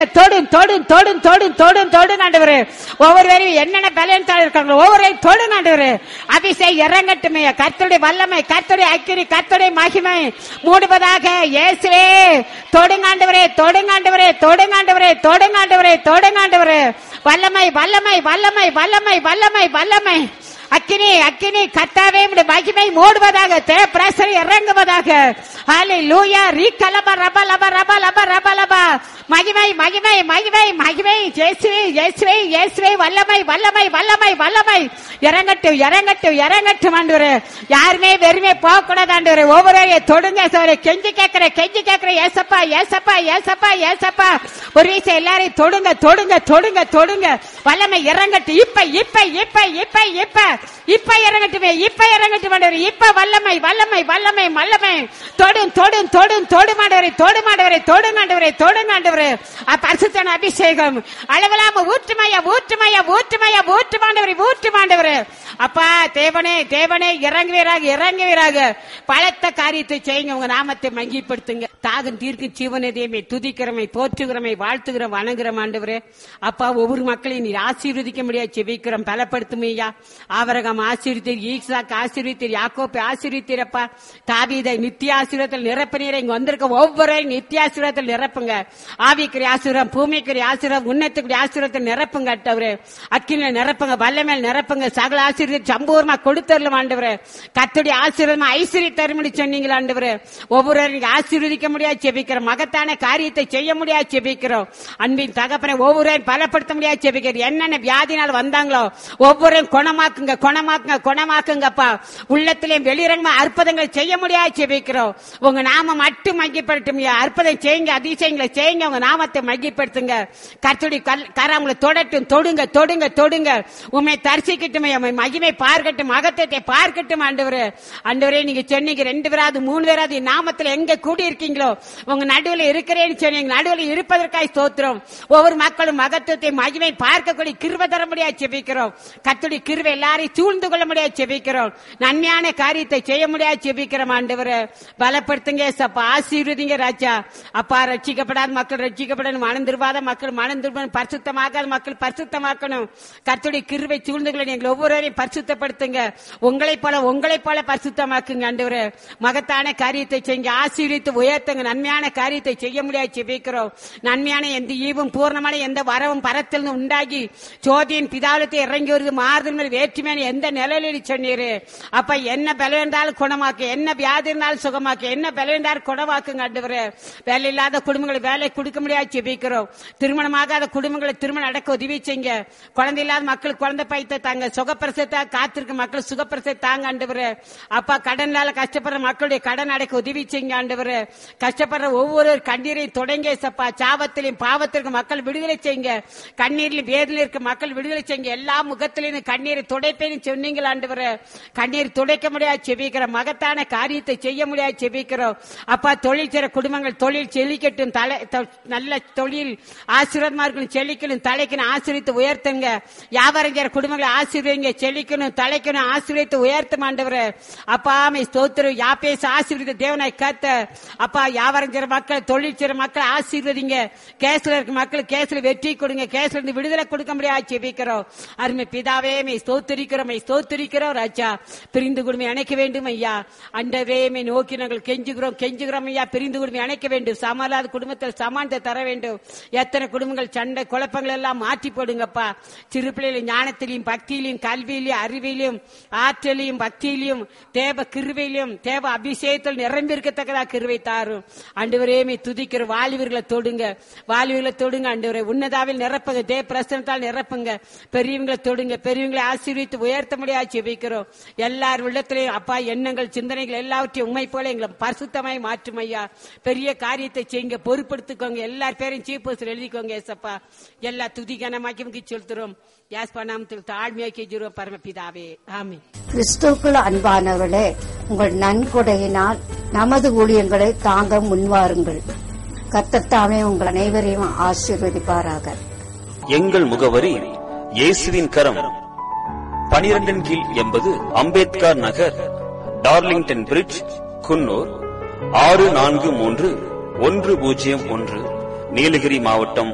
தொடும் தொடும் தொடும் தொடும் தொடும் தொடும் ஆண்டவரே ஒவ்வொருவரையும் என்னென்ன பலன்தாள் இருக்காங்களோ ஒவ்வொருவரையும் தொடும் ஆண்டவரே அபிஷேக் இறங்கட்டுமே கர்த்தருடைய வல்லமை கர்த்தருடைய அக்கினி கர்த்தருடைய மகிமை மூடுவதாக இயேசுவே தொடுங்காண்டவரே தொடுங்காண்டவரே தொடுங்காண்டவரே தொடுங்காண்டவரே தொடுங்காண்டவரே வல்லமை வல்லமை வல்லமை வல்லமை வல்லமை வல்லமை அக்கினி அக்கினி கத்தாவே உம்முடைய மகிமை மூடுவதாக தே பிரசரி இறங்குவதாக ஹாலே லூயா ரீ கலப ரப லப ரப லப ரப லப மகிமை மகிமை மகிமை மகிமை ஜேசுவே ஜேசுவே இயேசுவே வல்லமை வல்லமை வல்லமை வல்லமை இறங்கட்டும் இறங்கட்டும் இறங்கட்டும் ஆண்டவரே யாருமே வெறுமே போக கூடாது ஆண்டவரே ஒவ்வொருவரையும் தொடுங்க சோரை கெஞ்சி கேட்கிற கெஞ்சி கேட்கிற ஏசப்பா ஏசப்பா ஏசப்பா ஏசப்பா ஒரு வீசம் எல்லாரையும் தொடுங்க தொடுங்க தொடுங்க தொடுங்க வல்லமை இறங்கட்டும் இப்ப இப்ப இப்ப இப்ப இப்ப இப்ப இறங்கட்டுமே இப்ப இறங்கட்டும் ஆண்டவரே இப்ப வல்லமை வல்லமை வல்லமை வல்லமை தொடும் தொடும் தொடும் தொடு மாண்டவரை தொடு மாண்டவரை தொடு மாண்டவரை தொடு மாண்டவரை பரிசுத்தன அபிஷேகம் அளவிலாம ஊற்றுமையா ஊற்றுமையா ஊற்றுமையா ஊற்று மாண்டவரை ஊற்று மாண்டவரை அப்பா தேவனே தேவனே இறங்குவீராக இறங்குவீராக பலத்த காரியத்தை செய்யுங்க உங்க நாமத்தை மங்கிப்படுத்துங்க தாகம் தீர்க்கும் ஜீவனதையுமே துதிக்கிறமை போற்றுகிறமை வாழ்த்துகிறோம் வணங்குறோம் ஆண்டவரே அப்பா ஒவ்வொரு மக்களையும் நீர் ஆசீர்வதிக்க முடியாது செபிக்கிறோம் பலப்படுத்துமையா ஆவரகம் ஆசீர்வத்தீர் ஈசாக்கு ஆசீர்வத்தீர் யாக்கோப்பை ஆசீர்வத்தீரப்பா தாவீதை நித்திய ஆசீர்வத்தில் நிரப்பினீர் இங்க வந்திருக்க ஒவ்வொரு நித்திய ஆசீர்வத்தில் நிரப்புங்க ஆவிக்குரிய ஆசீர்வாதம் பூமிக்குரிய ஆசீர்வாதம் உன்னத்துக்குரிய ஆசீர்வாதத்தில் நிரப்புங்க அட்டவரே அக்கினில நிரப்புங்க வல்லமேல் நிரப்புங்க சகல ஆசீர்வாதம் சம்பூர்மா கொடுத்தரலும் ஆண்டவரே கத்துடைய ஆசீர்வாதம் ஐஸ்வர்ய தருமணி சொன்னீங்களா ஆண்டவரே ஒவ்வொருவரும் நீங்க ஆசீர்வதிக்க முடியாது செபிக்கிறோம் மகத்தான காரியத்தை செய்ய முடியாது செபிக்கிறோம் அன்பின் தகப்பனை ஒவ்வொருவரையும் பலப்படுத்த முடியாது செபிக்கிறோம் என்னென்ன வியாதினால் வந்தாங்களோ ஒவ்வொருவரையும் குணமாக்குங்க குணமாக்குங்க குணமாக்குங்கப்பா உள்ளத்திலேயும் வெளிரங்கமா அற்புதங்கள் செய்ய முடியாது செபிக்கிறோம் உங்க நாம மட்டும் மகிப்படுத்தும் அற்புதம் செய்யுங்க அதிசயங்களை செய்யுங்க உங்க நாமத்தை மகிப்படுத்துங்க கர்த்தடி கராமங்களை தொடட்டும் தொடுங்க தொடுங்க தொடுங்க உண்மை தரிசிக்கட்டும் உம்மை மகிமை பார்க்கட்டும் மகத்தத்தை பார்க்கட்டும் ஆண்டவரே ஆண்டவரே நீங்க சொன்னீங்க ரெண்டு பேராது மூணு பேராது என் நாமத்துல எங்க கூடி இருக்கீங்களோ உங்க நடுவுல இருக்கிறேன்னு சொன்னீங்க நடுவுல இருப்பதற்காய் ஸ்தோத்திரம் ஒவ்வொரு மக்களும் மகத்துவத்தை மகிமை பார்க்கக்கூடிய கிருப தர முடியாது செபிக்கிறோம் கத்துடி கிருப எல்லாரையும் சூழ்ந்து கொள்ள முடியாது செபிக்கிறோம் நன்மையான காரியத்தை செய்ய முடியாது செபிக்கிறோம் ஆண்டவரை பலப்படுத்துங்க சப்பா ஆசீர்வதிங்க ராஜா அப்பா ரட்சிக்கப்படாத மக்கள் ரட்சிக்கப்படணும் மனம் திரும்பாத மக்கள் மனம் திரும்பணும் பரிசுத்தமாகாத மக்கள் பரிசுத்தமாக்கணும் கத்துடைய கிருவை சூழ்ந்துகளை நீங்கள் ஒவ்வொருவரையும் பரிசுத்தப்படுத்துங்க உங்களை போல உங்களை போல பரிசுத்தமாக்குங்க ஆண்டவரே மகத்தான காரியத்தை செய்யுங்க ஆசீர்வித்து உயர்த்துங்க நன்மையான காரியத்தை செய்ய முடியாது செபிக்கிறோம் நன்மையான எந்த ஈவும் பூர்ணமான எந்த வரவும் பரத்தில் உண்டாகி ஜோதியின் பிதாலத்தை இறங்கி வருது மாறுதல் மேல் வேற்றுமையான எந்த நிலையில சொன்னீரு அப்ப என்ன பலம் இருந்தாலும் குணமாக்கு என்ன வியாதி இருந்தாலும் சுகமாக்கு என்ன பலம் இருந்தாலும் குணமாக்குங்க ஆண்டவரே வேலை இல்லாத குடும்பங்களை வேலை கொடுக்க முடியாது செபிக்கிறோம் திருமணமாகாத குடும்பங்களை திருமணம் அடக்க உதவி செய்யுங்க குழந்தை இல்லாத மக்கள் குழந்தை பைத்த தாங்க சுகப்பிரசத்தை காத்திருக்க மக்கள் சுகப்பிரசத்தை தாங்க ஆண்டவரே அப்பா கடனால கஷ்டப்படுற மக்களுடைய கடன் அடைக்க உதவி செய்யுங்க ஆண்டவரே கஷ்டப்படுற ஒவ்வொரு கண்ணீரையும் தொடங்க சப்பா சாபத்திலையும் பாவத்திற்கு மக்கள் விடுதலை செய்யுங்க கண்ணீரிலும் வேதனையில் இருக்க மக்கள் விடுதலை செய்யுங்க எல்லா முகத்திலையும் கண்ணீரை துடைப்பேன்னு சொன்னீங்களா ஆண்டவரே கண்ணீர் துடைக்க முடியாது செபிக்கிற மகத்தான காரியத்தை செய்ய முடியாது செபிக்கிறோம் அப்பா தொழில் செய்ற குடும்பங்கள் தொழில் செழிக்கட்டும் தலை தொ- நல்ல தொழில் ஆசீர்வாதமா இருக்கணும் செழிக்கணும் தலைக்கணும் ஆசீர்வித்து உயர்த்துங்க வியாபாரம் செய்ற குடும்பங்களை ஆசீர்வதிங்க செழிக்கணும் தலைக்கணும் ஆசீர்வித்து உயர்த்தும் ஆண்டவரே அப்பா மை ஸ்தோத்திரம் யாப்பேச ஆசீர்வதித்த தேவனாய் காத்த அப்பா வியாபாரம் செய்ற மக்கள் தொழில் செய்ற மக்கள் ஆசீர்வதிங்க கேஸ்ல இருக்க மக்கள் கேஸ்ல வெற்றி கொடுங்க கேஸ்ல இருந்து விடுதலை கொடுக்க முடியாது செபிக்கிறோம் அருமை பிதாவே மை ஸ்தோத்திரிக்கிறோம் மை ஸ்தோத்திரிக்கிறோம் ராஜா பிரிந்து குடும்பம் இணைக்க வேண்டும் ஐயா அண்டவே மை நோக்கி நாங்கள் கெஞ்சுகிறோம் கெஞ்சுகிறோம் ஐயா பிரிந்து குடும்பம் இணைக்க வேண்டும் சமாளாத குடும்பத்தில் சமானத்தை தர வேண்டும் எத்தனை குடும்பங்கள் சண்டை குழப்பங்கள் எல்லாம் மாற்றி போடுங்கப்பா சிறு பிள்ளைகள் ஞானத்திலையும் பக்தியிலையும் கல்வியிலையும் அறிவிலையும் ஆற்றலையும் பக்தியிலையும் தேவ கிருவையிலும் தேவ அபிஷேகத்தில் நிரம்பி இருக்கத்தக்கதா கிருவை தாரும் ஆண்டவரேமே துதிக்கிற வாலிபர்களை தொடுங்க வாலிபர்களை தொடுங்க ஆண்டவரே உன்னதாவில் நிரப்புங்க தேவ பிரசனத்தால் நிரப்புங்க பெரியவங்களை தொடுங்க பெரியவங்களை ஆசீர்வித்து உயர்த்த முடியாது ஜெபிக்கிறோம் எல்லார் உள்ளத்திலையும் அப்பா எண்ணங்கள் சிந்தனைகள் எல்லாவற்றையும் உண்மை போல எங்களை பரிசுத்தமாய் மாற்றும் ஐயா பெரிய காரியத்தை செய்யுங்க பொறுப்படுத்திக்கோங்க எல்லார் பேரையும் சீஃப் போஸ்டர் எழுதிக்கோங்க ஏசப்பா எல்லா துதிகனமாக்கி செலுத்துறோம் யாஸ் பண்ணாமத்தில் தாழ்மையாக்கி ஜீரோ பரமபிதாவே ஆமென் கிறிஸ்துவுக்குள் அன்பானவர்களே உங்கள் நன்கொடையினால் நமது ஊழியங்களை தாங்க முன்வாருங்கள் கத்தத்தாமே உங்கள் அனைவரையும் ஆசீர்வதிப்பாராக எங்கள் முகவரி இயேசுவின் கரம் பனிரெண்டின் கீழ் எண்பது அம்பேத்கர் நகர் டார்லிங்டன் பிரிட்ஜ் குன்னூர் ஆறு நான்கு மூன்று ஒன்று பூஜ்ஜியம் ஒன்று நீலகிரி மாவட்டம்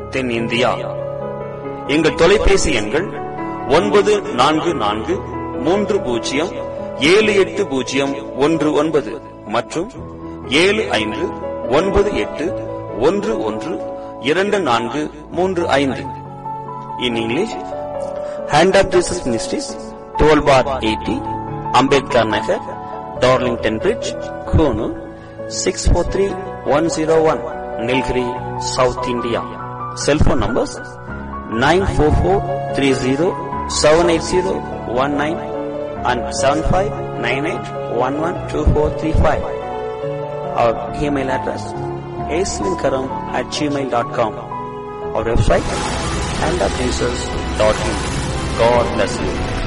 தென்னிந்தியா எங்கள் தொலைபேசி எண்கள் ஒன்பது நான்கு நான்கு மூன்று பூஜ்ஜியம் ஏழு எட்டு பூஜ்ஜியம் ஒன்று ஒன்பது மற்றும் ஏழு ஐந்து ஒன்பது எட்டு ஒன்று ஒன்று இரண்டு நான்கு மூன்று ஐந்து in English hand of Jesus ministries twelve bar eighty Ambedkar Nagar Darlington bridge Coonoor six four three one zero one Nilgiri south India cellphone numbers nine four four three zero seven eight zero one nine and seven five nine eight one one two four three five our email address aslinkaram at gmail.com our website and God bless you